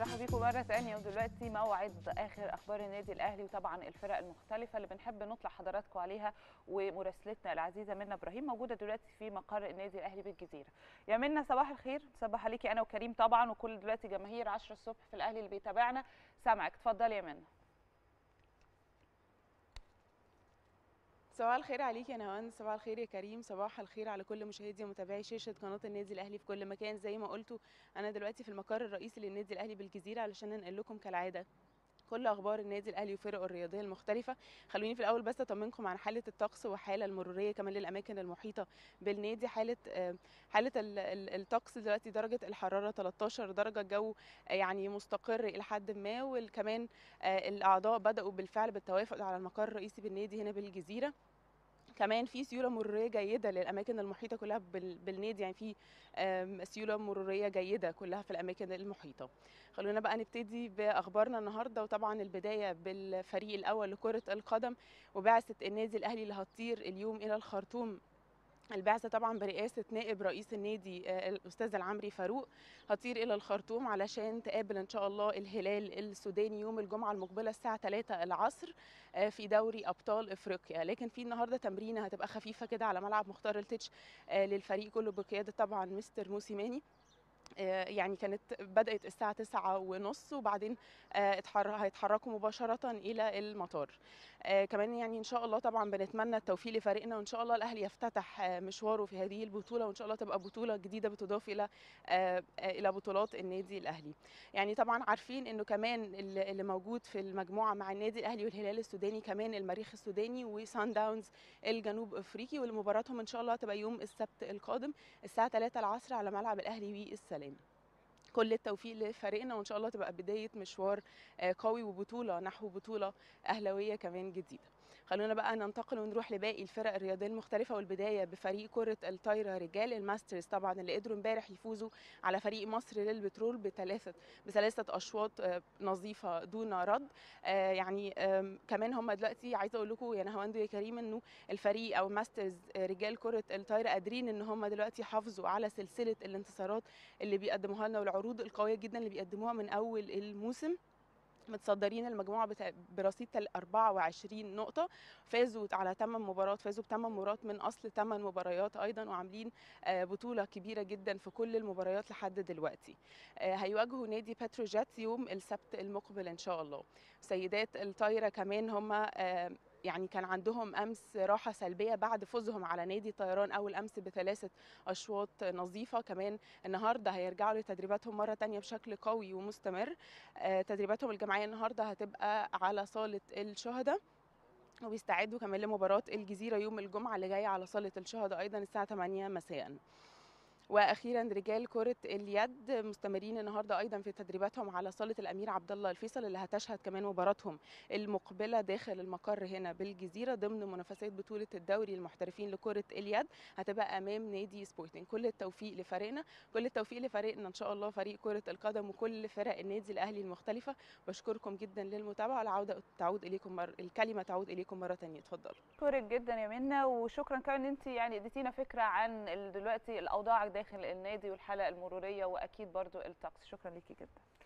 برحب بيكم مره ثانيه ودلوقتي موعد اخر اخبار النادي الاهلي وطبعا الفرق المختلفه اللي بنحب نطلع حضراتكم عليها ومراسلتنا العزيزه منى ابراهيم موجوده دلوقتي في مقر النادي الاهلي بالجزيره يا منى صباح الخير صباح عليكي انا وكريم طبعا وكل دلوقتي جماهير 10 الصبح في الاهلي اللي بيتابعنا سامعك اتفضلي يا منى صباح الخير عليك يا نهان صباح الخير يا كريم صباح الخير على كل مشاهدي ومتابعي شاشه قناه النادي الاهلي في كل مكان زي ما قلتوا انا دلوقتي في المقر الرئيسي للنادي الاهلي بالجزيره علشان ننقل لكم كالعاده كل اخبار النادي الاهلي وفرقه الرياضيه المختلفه خلوني في الاول بس اطمنكم عن حاله الطقس وحاله المروريه كمان للاماكن المحيطه بالنادي حاله حاله الطقس دلوقتي درجه الحراره 13 درجه الجو يعني مستقر الى حد ما وكمان الاعضاء بداوا بالفعل بالتوافد على المقر الرئيسي بالنادي هنا بالجزيره كمان في سيوله مروريه جيده للاماكن المحيطه كلها بالنادي يعني في سيوله مروريه جيده كلها في الاماكن المحيطه خلونا بقى نبتدي باخبارنا النهارده وطبعا البدايه بالفريق الاول لكره القدم وبعثه النادي الاهلي اللي هتطير اليوم الى الخرطوم البعثه طبعا برئاسه نائب رئيس النادي الاستاذ العمري فاروق هتطير الى الخرطوم علشان تقابل ان شاء الله الهلال السوداني يوم الجمعه المقبله الساعه 3 العصر في دوري ابطال افريقيا لكن في النهارده تمرينه هتبقى خفيفه كده على ملعب مختار التتش للفريق كله بقياده طبعا مستر موسيماني يعني كانت بدات الساعه تسعة ونص وبعدين هيتحركوا مباشره الى المطار كمان يعني ان شاء الله طبعا بنتمنى التوفيق لفريقنا وان شاء الله الاهلي يفتتح مشواره في هذه البطوله وان شاء الله تبقى بطوله جديده بتضاف الى الى بطولات النادي الاهلي يعني طبعا عارفين انه كمان اللي موجود في المجموعه مع النادي الاهلي والهلال السوداني كمان المريخ السوداني وسان داونز الجنوب افريقي واللي مباراتهم ان شاء الله تبقى يوم السبت القادم الساعه 3 العصر على ملعب الاهلي والسلام السلام كل التوفيق لفريقنا وان شاء الله تبقى بدايه مشوار قوي وبطوله نحو بطوله اهلاويه كمان جديده خلونا بقى ننتقل ونروح لباقي الفرق الرياضيه المختلفه والبدايه بفريق كره الطايره رجال الماسترز طبعا اللي قدروا امبارح يفوزوا على فريق مصر للبترول بثلاثه بثلاثه اشواط نظيفه دون رد يعني كمان هم دلوقتي عايزه اقول لكم يا نهاوند يا كريم انه الفريق او ماسترز رجال كره الطايره قادرين ان هم دلوقتي حافظوا على سلسله الانتصارات اللي بيقدموها لنا والعروض القويه جدا اللي بيقدموها من اول الموسم متصدرين المجموعه برصيد 24 نقطه فازوا على 8 مباريات فازوا بثمان مباريات من اصل 8 مباريات ايضا وعاملين بطوله كبيره جدا في كل المباريات لحد دلوقتي هيواجهوا نادي بتروجيت يوم السبت المقبل ان شاء الله سيدات الطايره كمان هم يعني كان عندهم امس راحه سلبيه بعد فوزهم على نادي الطيران اول امس بثلاثه اشواط نظيفه كمان النهارده هيرجعوا لتدريباتهم مره تانية بشكل قوي ومستمر تدريباتهم الجماعيه النهارده هتبقى على صاله الشهداء وبيستعدوا كمان لمباراه الجزيره يوم الجمعه اللي جايه على صاله الشهداء ايضا الساعه 8 مساء واخيرا رجال كره اليد مستمرين النهارده ايضا في تدريباتهم على صاله الامير عبد الله الفيصل اللي هتشهد كمان مباراتهم المقبله داخل المقر هنا بالجزيره ضمن منافسات بطوله الدوري المحترفين لكره اليد هتبقى امام نادي سبورتنج كل التوفيق لفريقنا كل التوفيق لفريقنا ان شاء الله فريق كره القدم وكل فرق النادي الاهلي المختلفه بشكركم جدا للمتابعه العوده تعود اليكم مر... الكلمه تعود اليكم مره ثانيه اتفضلوا شكرا جدا يا منى وشكرا كمان ان انت يعني اديتينا فكره عن دلوقتي الاوضاع داخل النادي والحاله المروريه واكيد برضو الطقس شكرا ليكي جدا